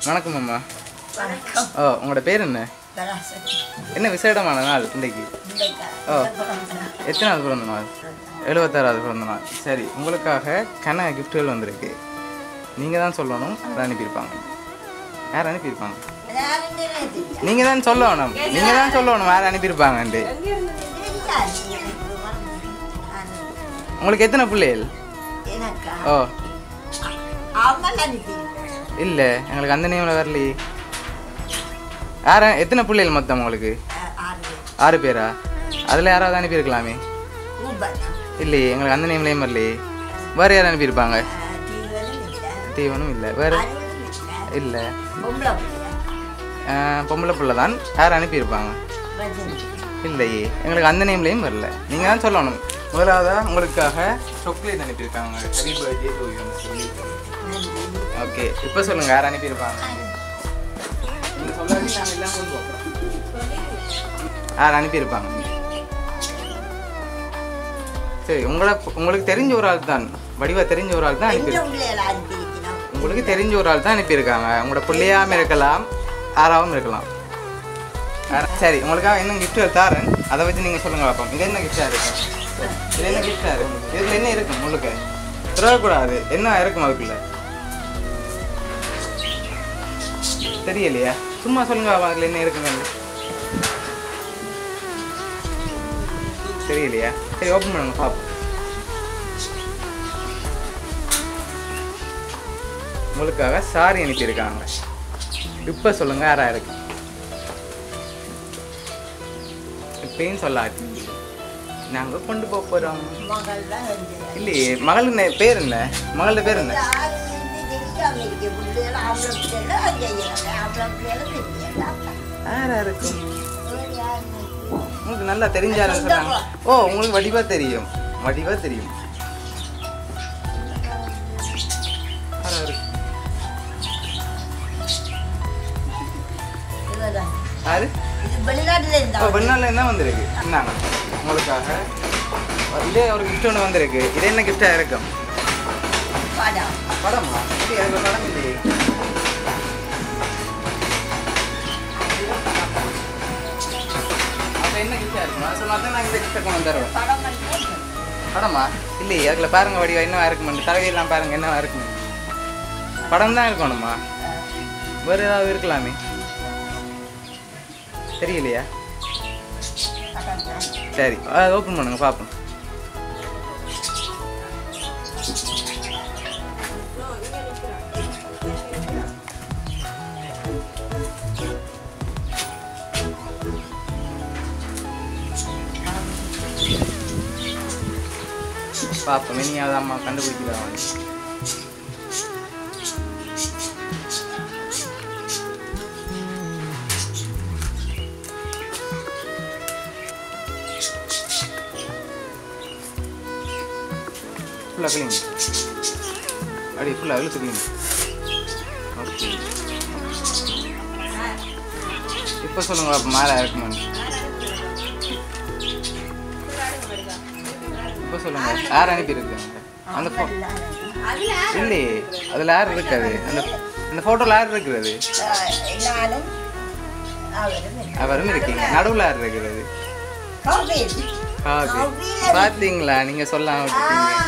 வணக்கம் அம்மா வணக்கம் ஓ உங்களோட பேர் என்ன கலாசரி என்ன விசேடமான நாள் இன்றைக்கு இன்றைக்கு ஓ. பிறந்தநாள். எத்தனாவது பிறந்த நாள் எழுபத்தாறாவது பிறந்த நாள் சரி உங்களுக்காக கன கிஃப்ட்டுகள் வந்திருக்கு நீங்கள் தான் சொல்லணும் யார் அனுப்பியிருப்பாங்க யார் அனுப்பியிருப்பாங்க யாருன்னு தெரியாது. நீங்கள் தான் சொல்லணும் நீங்கள் தான் சொல்லணும் யார் அனுப்பியிருப்பாங்கன்ட்டு தெரியாது எனக்கு மறந்து. நான் உங்களுக்கு எத்தனை பிள்ளைகள் எனக்கா ஓ அவன் அனுப்பி இல்லை எங்களுக்கு அந்த நேமில் வரலையே யார எத்தனை பிள்ளைகள் மொத்தம் உங்களுக்கு ஆறு ஆறு பேரா அதில் யாராவது அனுப்பியிருக்கலாமே ரூபாய் இல்லையே எங்களுக்கு அந்த நேம்லேயும் வரலையே வேறு யார் அனுப்பியிருப்பாங்க தீவனம் இல்லை தீவனும் இல்லை வேறு அறுவலும் இல்லை இல்லை பொம்பளை பிள்ளை பொம்பளை பிள்ளை தான் யார் அனுப்பியிருப்பாங்க ரஜினி இல்லையே எங்களுக்கு அந்த நேம்லேயும் வரல நீங்கள் தான் சொல்லணும் முதலாவதாக உங்களுக்காக சாக்லேட் அனுப்பியிருக்காங்க ஹரி பர்த்டே டு யூன்னு சொல்லி நன்றி ஓகே இப்போ சொல்லுங்கள் யார் அனுப்பியிருப்பாங்க நீங்க சொல்லாட்டி நாங்கள் எல்லாம் கொண்டு போகிறோம் யார் அனுப்பியிருப்பாங்க சரி உங்களை உங்களுக்கு தெரிஞ்ச ஒரு ஆள் தான் வடிவா தெரிஞ்ச ஒரு ஆள் தான் எந்த அனுப்பியிருக்காங்க பிள்ளைகளை அனுப்பியிருக்கிறோம் உங்களுக்கு தெரிஞ்ச ஒரு ஆள் தான் அனுப்பியிருக்காங்க உங்களோட பிள்ளையாகவும் இருக்கலாம் யாராவும் இருக்கலாம் வேற- சரி உங்களுக்காக என்ன gift தாரேன் அதை வச்சு நீங்கள் சொல்லுங்க பார்ப்போம் இது என்ன கிஃப்டாக இருக்கும் இது என்ன கிஃப்டாக இருக்கும் இதில் என்ன இருக்கும் உங்களுக்கு திறக்கக்கூடாது என்ன இருக்கும் அதுக்குள்ள தெரியலையா சும்மா சொல்லுங்க பாப்போம் அதில் என்ன இருக்குன்னு தெரியலையா சரி ஓப்பன் பண்ணுங்க பார்ப்போம் உங்களுக்காக சாரி அனுப்பியிருக்காங்க இப்போ சொல்லுங்க யாரா இருக்கு இப்பயும் சொல்லாது நாங்கள் கொண்டு போக போகிறோம் மகள் தான் வந்து இல்லையே மகள் என்ன பேர் என்ன மகளோட பேர் என்ன யாரு வந்து தெரியாம இருக்கு பிள்ளைகள் ஆம்பளை பிள்ளைகள் செய்யறாங்க ஆம்பளை பிள்ளைகள் தெரியல யாரா இருக்கும் வேறு யாரு இருக்கு? உங்களுக்கு நல்லா தெரிஞ்சாலும் சொன்னாங்க ஓ உங்களுக்கு வடிவா தெரியும் வடிவா தெரியும் யாரா இருக்கு இதுதான். யாரு இது வெளிநாட்டுல ஓ இருந்தா வெளிநாட்டில் என்ன வந்திருக்கு என்னங்க உங்களுக்காக இதே ஒரு கிஃப்ட் ஒன்று வந்திருக்கு இது என்ன கிஃப்டாக இருக்கும் படம் படமா இது எனக்கு ஒரு படம் இல்லையே அப்போ என்ன கிஃப்டாக இருக்கும் நான் சொன்னா தான் நான் இந்த கிஃப்ட்டை கொண்டு வந்துடுவேன் படம் வந்து படமா இல்லையே அதில் பாருங்க வடிவா என்னவா இருக்குமெண்டு தலைவியெல்லாம் பாருங்க என்னவா இருக்குமே படம் தான் இருக்கணுமா வேறு ஏதாவது இருக்கலாமே தெரியலையா படம் தான் சரி அதை ஓப்பன் பண்ணுங்க பார்ப்போம் பார்ப்போம் இனியாவது அம்மா கண்டுபிடிக்கிறாங்க ஃபுல்லாக கிளீன் அப்படி ஃபுல்லாக இழுத்து கிளீன் ஓகே இப்போ சொல்லுங்க அப்போ மேலே இருக்குமான்னு இப்போ சொல்லுங்க யார் அனுப்பியிருக்காங்க அந்த ஃபோ இல்லையே அதில் யார் இருக்காது அந்த அந்த ஃபோட்டோவில் யார் இருக்கிறது எல்லாரும் அவரும் அவரும் இருக்கீங்க நடுவில் யார் இருக்கிறது கோவில் காபி பார்த்தீங்களா நீங்கள் சொல்லாம விட்டுட்டீங்க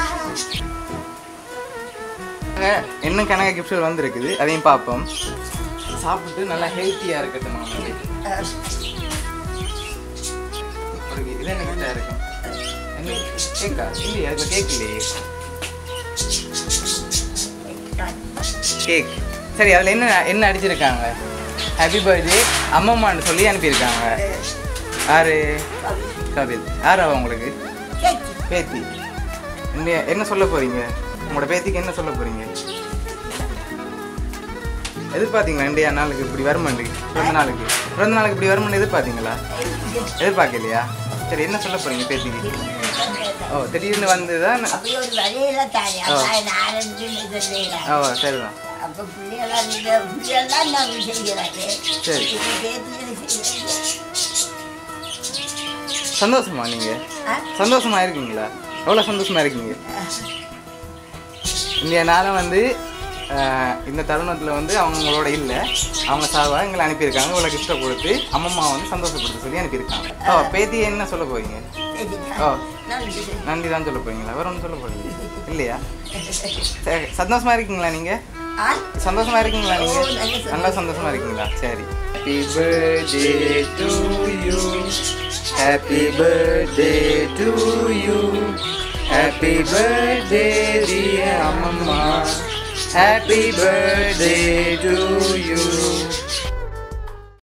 என்ன கணக்கு கிஃப்ட்கள் வந்திருக்குது அதையும் பார்ப்போம் சாப்பிட்டு நல்லா ஹெல்த்தியாக இருக்கட்டும் மாமி ஒரு இது என்ன கிஃப்டாக இருக்கும் என்ன கேக்கா இல்லையே அதுக்கு கேக் இல்லையே கேக் சரி அதில் என்ன என்ன அடிச்சிருக்காங்க ஹாப்பி பர்த்டே அம்மம்மான்னு சொல்லி அனுப்பியிருக்காங்க யாரு கபில் யார் அவ உங்களுக்கு பேத்தி என்ன என்ன சொல்ல போறீங்க உங்களோட பேத்திக்கு என்ன சொல்ல போறீங்க எதிர்பார்த்தீங்களா இந்தியா நாளுக்கு இப்படி வருமாண்டு பிறந்த நாளுக்கு பிறந்த நாளுக்கு இப்படி வருமான்னு எதிர்பார்த்தீங்களா எதிர்பார்க்கலையா சரி என்ன சொல்ல போறீங்க பேத்திக்கு ஓ திடீர்னு வந்து தான் அப்படி ஒரு வழியில தானே அப்பா நாலஞ்சு சொல்லலாம் ஓ சரிதான் அப்ப பிள்ளைகளாம் இந்த பிள்ளைகள்லாம் நாங்கள் செய்கிறாரு சரி. இது பேத்திகளை செய்கிறாரு சந்தோஷமா நீங்க ஆ? சந்தோஷமா இருக்கீங்களா எவ்வளோ சந்தோஷமா இருக்கீங்க இந்திய நாளை வந்து அஹ், இந்த தருணத்தில் வந்து அவங்க உங்களோட இல்லை அவங்க சார்பாக எங்களை அனுப்பியிருக்காங்க இவ்வளோ கிஃப்ட்டை கொடுத்து அம்மம்மா வந்து சந்தோஷப்படுத்த சொல்லி அனுப்பியிருக்காங்க ஓ பேத்தி என்ன சொல்ல போறீங்க ஓ நன்றி நன்றி தான் சொல்ல போறீங்களா வேற ஒன்றும் சொல்ல போறீங்க இல்லையா சரி சந்தோஷமா இருக்கீங்களா நீங்க ஆ சந்தோஷமா இருக்கீங்களா நீங்க ஓ, நல்ல சந்தோஷம். நல்லா சந்தோஷமா இருக்கீங்களா சரி happy birthday to you happy birthday to you happy birthday dear அம்மம்மா ஹாப்பி பர்த்டே டு யூ